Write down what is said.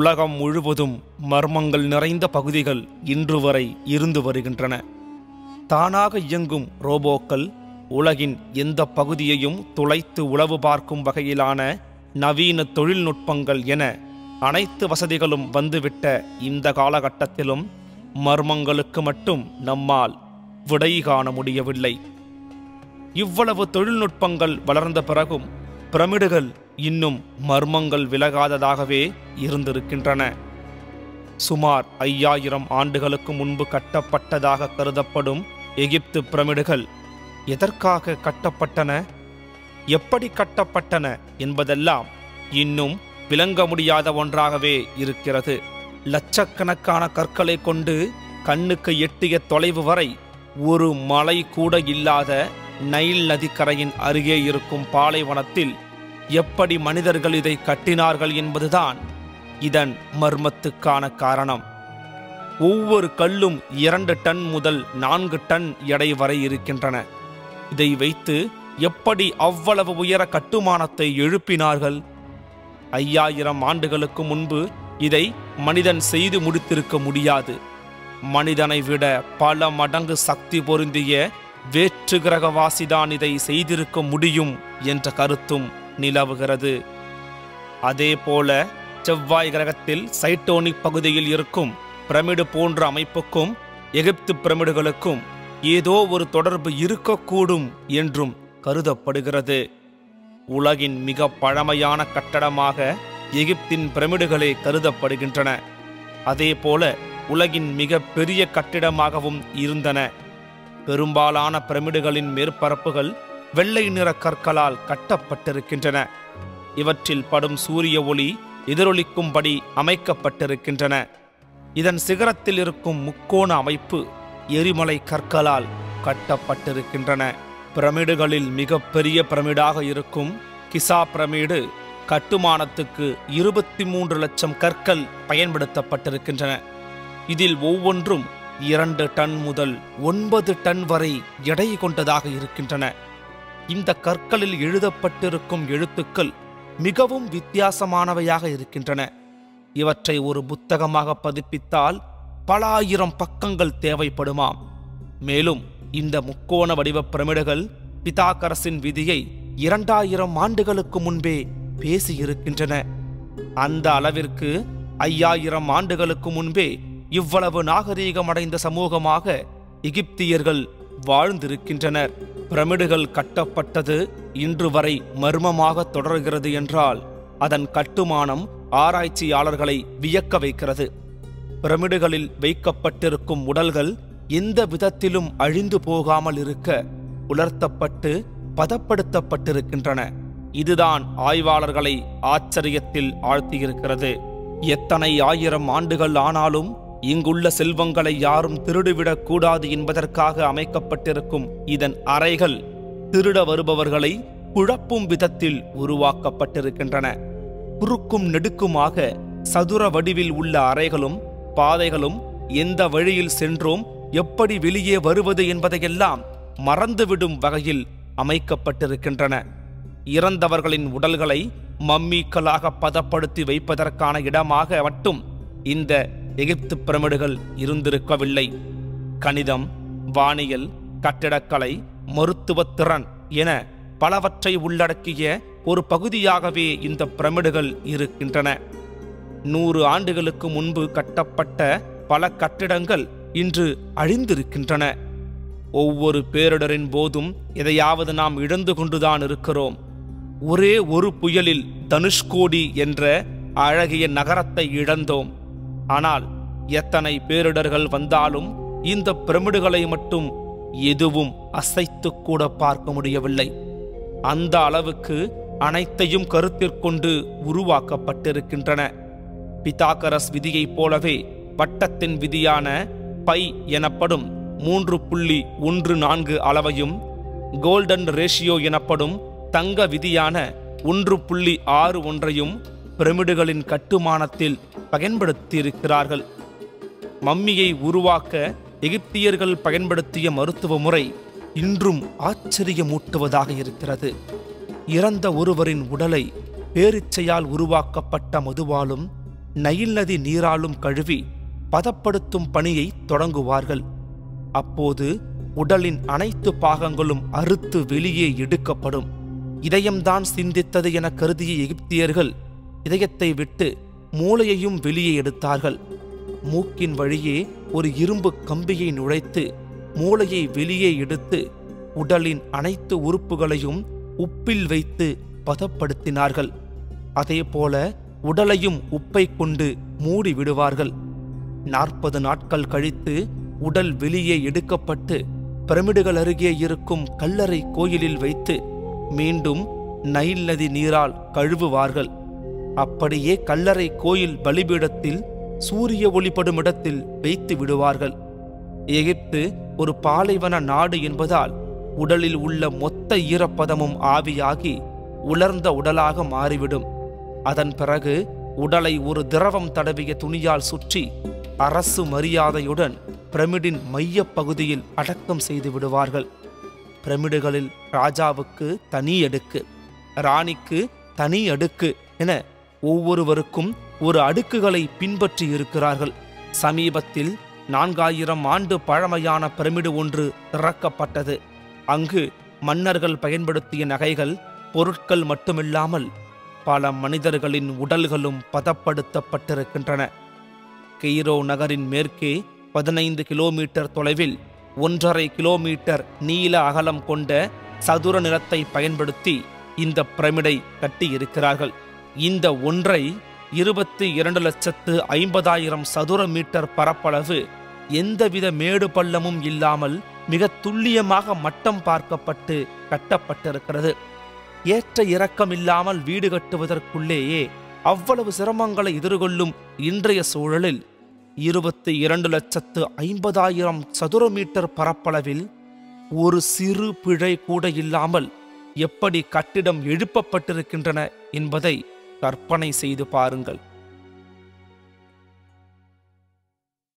உலகம் முழுவதும் மர்மங்கள் நிறைந்த பகுதிகள் இன்று வரை இருந்து வருகின்றன தானாக இயங்கும் ரோபோக்கள் உலகின் எந்த பகுதியையும் துளைத்து உளவு பார்க்கும் வகையிலான நவீன தொழில்நுட்பங்கள் என அனைத்து வசதிகளும் வந்துவிட்ட இந்த காலகட்டத்திலும் மர்மங்களுக்கு மட்டும் நம்மால் விடை காண முடியவில்லை இவ்வளவு தொழில்நுட்பங்கள் வளர்ந்த பிறகும் பிரமிடுகள் இன்னும் மர்மங்கள் விலகாததாகவே இருந்திருக்கின்றன சுமார் ஐயாயிரம் ஆண்டுகளுக்கு முன்பு கட்டப்பட்டதாக கருதப்படும் எகிப்து பிரமிடுகள் எதற்காக கட்டப்பட்டன எப்படி கட்டப்பட்டன என்பதெல்லாம் இன்னும் விளங்க முடியாத ஒன்றாகவே இருக்கிறது லட்சக்கணக்கான கற்களை கொண்டு கண்ணுக்கு எட்டிய தொலைவு வரை ஒரு மலை கூட இல்லாத நைல் நதிக்கரையின் அருகே இருக்கும் பாலைவனத்தில் எப்படி மனிதர்கள் இதை கட்டினார்கள் என்பதுதான் இதன் மர்மத்துக்கான காரணம் ஒவ்வொரு கல்லும் இரண்டு டன் முதல் நான்கு டன் எடை வரை இருக்கின்றன இதை வைத்து எப்படி அவ்வளவு உயர கட்டுமானத்தை எழுப்பினார்கள் ஐயாயிரம் ஆண்டுகளுக்கு முன்பு இதை மனிதன் செய்து முடித்திருக்க முடியாது மனிதனை விட பல மடங்கு சக்தி பொருந்திய வேற்று கிரகவாசிதான் இதை செய்திருக்க முடியும் என்ற கருத்தும் நிலவுகிறது அதேபோல செவ்வாய் கிரகத்தில் சைட்டோனிக் பகுதியில் இருக்கும் பிரமிடு போன்ற அமைப்புக்கும் எகிப்து பிரமிடுகளுக்கும் ஏதோ ஒரு தொடர்பு இருக்கக்கூடும் என்றும் கருதப்படுகிறது உலகின் மிக பழமையான கட்டடமாக எகிப்தின் பிரமிடுகளே கருதப்படுகின்றன அதேபோல உலகின் மிக பெரிய கட்டிடமாகவும் இருந்தன பெரும்பாலான பிரமிடுகளின் மேற்பரப்புகள் வெள்ளை நிற கற்களால் கட்டப்பட்டிருக்கின்றன இவற்றில் படும் சூரிய ஒளி எதிரொலிக்கும்படி அமைக்கப்பட்டிருக்கின்றன இதன் சிகரத்தில் இருக்கும் முக்கோண அமைப்பு எரிமலை கற்களால் கட்டப்பட்டிருக்கின்றன பிரமிடுகளில் மிக பெரிய பிரமிடாக இருக்கும் கிசா பிரமிடு கட்டுமானத்துக்கு இருபத்தி மூன்று லட்சம் கற்கள் பயன்படுத்தப்பட்டிருக்கின்றன இதில் ஒவ்வொன்றும் இரண்டு டன் முதல் ஒன்பது டன் வரை எடை கொண்டதாக இருக்கின்றன இந்த கற்களில் எழுதப்பட்டிருக்கும் எழுத்துக்கள் மிகவும் வித்தியாசமானவையாக இருக்கின்றன இவற்றை ஒரு புத்தகமாக பதிப்பித்தால் பல ஆயிரம் பக்கங்கள் தேவைப்படுமாம் மேலும் இந்த முக்கோண வடிவ பிரமிடுகள் பிதாகரசின் விதியை இரண்டாயிரம் ஆண்டுகளுக்கு முன்பே பேசியிருக்கின்றன அந்த அளவிற்கு ஐயாயிரம் ஆண்டுகளுக்கு முன்பே இவ்வளவு நாகரீகமடைந்த சமூகமாக எகிப்தியர்கள் வாழ்ந்திருக்கின்றனர் பிரமிடுகள் கட்டப்பட்டது இன்று வரை மர்மமாக தொடர்கிறது என்றால் அதன் கட்டுமானம் ஆராய்ச்சியாளர்களை வியக்க வைக்கிறது பிரமிடுகளில் வைக்கப்பட்டிருக்கும் உடல்கள் எந்த விதத்திலும் அழிந்து போகாமல் இருக்க உலர்த்தப்பட்டு பதப்படுத்தப்பட்டிருக்கின்றன இதுதான் ஆய்வாளர்களை ஆச்சரியத்தில் ஆழ்த்தியிருக்கிறது எத்தனை ஆயிரம் ஆண்டுகள் ஆனாலும் இங்குள்ள செல்வங்களை யாரும் திருடிவிடக் கூடாது என்பதற்காக அமைக்கப்பட்டிருக்கும் இதன் அறைகள் திருட வருபவர்களை குழப்பும் விதத்தில் உருவாக்கப்பட்டிருக்கின்றன குறுக்கும் நெடுக்குமாக சதுர வடிவில் உள்ள அறைகளும் பாதைகளும் எந்த வழியில் சென்றோம் எப்படி வெளியே வருவது என்பதையெல்லாம் மறந்துவிடும் வகையில் அமைக்கப்பட்டிருக்கின்றன இறந்தவர்களின் உடல்களை மம்மீக்களாக பதப்படுத்தி வைப்பதற்கான இடமாக மட்டும் இந்த எகிப்து பிரமிடுகள் இருந்திருக்கவில்லை கணிதம் வானியல் கட்டிடக்கலை மருத்துவத்திறன் என பலவற்றை உள்ளடக்கிய ஒரு பகுதியாகவே இந்த பிரமிடுகள் இருக்கின்றன நூறு ஆண்டுகளுக்கு முன்பு கட்டப்பட்ட பல கட்டிடங்கள் இன்று அழிந்திருக்கின்றன ஒவ்வொரு பேரிடரின் போதும் எதையாவது நாம் இழந்து கொண்டுதான் இருக்கிறோம் ஒரே ஒரு புயலில் தனுஷ்கோடி என்ற அழகிய நகரத்தை இழந்தோம் ஆனால் எத்தனை பேரிடர்கள் வந்தாலும் இந்த பிரமிடுகளை மட்டும் எதுவும் அசைத்து கூட பார்க்க முடியவில்லை அந்த அளவுக்கு அனைத்தையும் கருத்திற்கொண்டு உருவாக்கப்பட்டிருக்கின்றன பிதாகரஸ் விதியைப் போலவே வட்டத்தின் விதியான பை எனப்படும் மூன்று புள்ளி ஒன்று நான்கு அளவையும் கோல்டன் ரேஷியோ எனப்படும் தங்க விதியான ஒன்று புள்ளி ஆறு ஒன்றையும் பிரமிடுகளின் கட்டுமானத்தில் பயன்படுத்தியிருக்கிறார்கள் மம்மியை உருவாக்க எகிப்தியர்கள் பயன்படுத்திய மருத்துவ முறை இன்றும் ஆச்சரியமூட்டுவதாக இருக்கிறது இறந்த ஒருவரின் உடலை பேரிச்சையால் உருவாக்கப்பட்ட மதுவாலும் நைல் நதி நீராலும் கழுவி பதப்படுத்தும் பணியை தொடங்குவார்கள் அப்போது உடலின் அனைத்து பாகங்களும் அறுத்து வெளியே எடுக்கப்படும் இதயம்தான் சிந்தித்தது என கருதிய எகிப்தியர்கள் இதயத்தை விட்டு மூளையையும் வெளியே எடுத்தார்கள் மூக்கின் வழியே ஒரு இரும்பு கம்பியை நுழைத்து மூளையை வெளியே எடுத்து உடலின் அனைத்து உறுப்புகளையும் உப்பில் வைத்து பதப்படுத்தினார்கள் அதேபோல உடலையும் உப்பை கொண்டு மூடி விடுவார்கள் நாற்பது நாட்கள் கழித்து உடல் வெளியே எடுக்கப்பட்டு பிரமிடுகள் அருகே இருக்கும் கல்லறை கோயிலில் வைத்து மீண்டும் நைல் நதி நீரால் கழுவுவார்கள் அப்படியே கல்லறை கோயில் பலிபீடத்தில் சூரிய ஒளிப்படும் இடத்தில் வைத்து விடுவார்கள் எகிப்து ஒரு பாலைவன நாடு என்பதால் உடலில் உள்ள மொத்த ஈரப்பதமும் ஆவியாகி உலர்ந்த உடலாக மாறிவிடும் அதன் பிறகு உடலை ஒரு திரவம் தடவிய துணியால் சுற்றி அரசு மரியாதையுடன் பிரமிடின் மையப் பகுதியில் அடக்கம் செய்து விடுவார்கள் பிரமிடுகளில் ராஜாவுக்கு தனி அடுக்கு ராணிக்கு தனி அடுக்கு என ஒவ்வொருவருக்கும் ஒரு அடுக்குகளை பின்பற்றி இருக்கிறார்கள் சமீபத்தில் நான்காயிரம் ஆண்டு பழமையான பிரமிடு ஒன்று திறக்கப்பட்டது அங்கு மன்னர்கள் பயன்படுத்திய நகைகள் பொருட்கள் மட்டுமில்லாமல் பல மனிதர்களின் உடல்களும் பதப்படுத்தப்பட்டிருக்கின்றன கெய்ரோ நகரின் மேற்கே பதினைந்து கிலோமீட்டர் தொலைவில் ஒன்றரை கிலோமீட்டர் நீள அகலம் கொண்ட சதுர நிலத்தை பயன்படுத்தி இந்த பிரமிடை கட்டியிருக்கிறார்கள் இந்த ஒன்றை இருபத்தி இரண்டு லட்சத்து ஐம்பதாயிரம் சதுர மீட்டர் பரப்பளவு எந்தவித மேடு பள்ளமும் இல்லாமல் மிக துல்லியமாக மட்டம் பார்க்கப்பட்டு கட்டப்பட்டிருக்கிறது ஏற்ற இறக்கம் இல்லாமல் வீடு கட்டுவதற்குள்ளேயே அவ்வளவு சிரமங்களை எதிர்கொள்ளும் இன்றைய சூழலில் இருபத்தி இரண்டு லட்சத்து ஐம்பதாயிரம் சதுர மீட்டர் பரப்பளவில் ஒரு சிறு பிழை கூட இல்லாமல் எப்படி கட்டிடம் எழுப்பப்பட்டிருக்கின்றன என்பதை கற்பனை செய்து பாருங்கள்